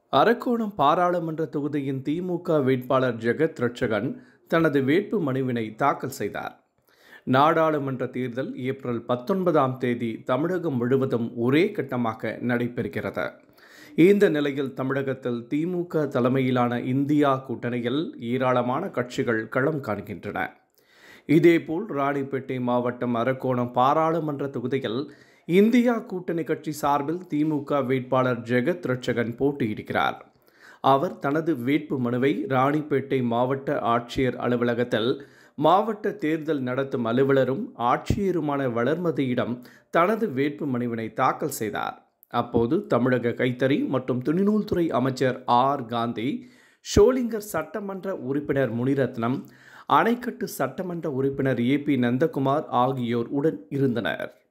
அரக்கோணம் பாராளுமன்ற தொகுதியின் திமுக வேட்பாளர் ஜெகத் ரட்சகன் தனது வேட்பு மனுவினை தாக்கல் செய்தார் நாடாளுமன்ற தேர்தல் ஏப்ரல் பத்தொன்பதாம் தேதி தமிழகம் முழுவதும் ஒரே கட்டமாக நடைபெறுகிறது இந்த நிலையில் தமிழகத்தில் திமுக தலைமையிலான இந்தியா கூட்டணியில் ஏராளமான கட்சிகள் களம் காண்கின்றன இதேபோல் ராணிப்பேட்டை மாவட்டம் அரக்கோணம் பாராளுமன்ற தொகுதியில் இந்தியா கூட்டணி கட்சி சார்பில் திமுக வேட்பாளர் ஜெகத் ரட்சகன் போட்டியிடுகிறார் அவர் தனது வேட்பு மனுவை ராணிப்பேட்டை மாவட்ட ஆட்சியர் அலுவலகத்தில் மாவட்ட தேர்தல் நடத்தும் அலுவலரும் ஆட்சியருமான வளர்மதியிடம் தனது வேட்பு மனுவினை தாக்கல் செய்தார் அப்போது தமிழக கைத்தறி மற்றும் துணிநூல்துறை அமைச்சர் ஆர் காந்தி ஷோலிங்கர் சட்டமன்ற உறுப்பினர் முனிரத்னம் அணைக்கட்டு சட்டமன்ற உறுப்பினர் ஏ பி நந்தகுமார் ஆகியோர் உடன் இருந்தனர்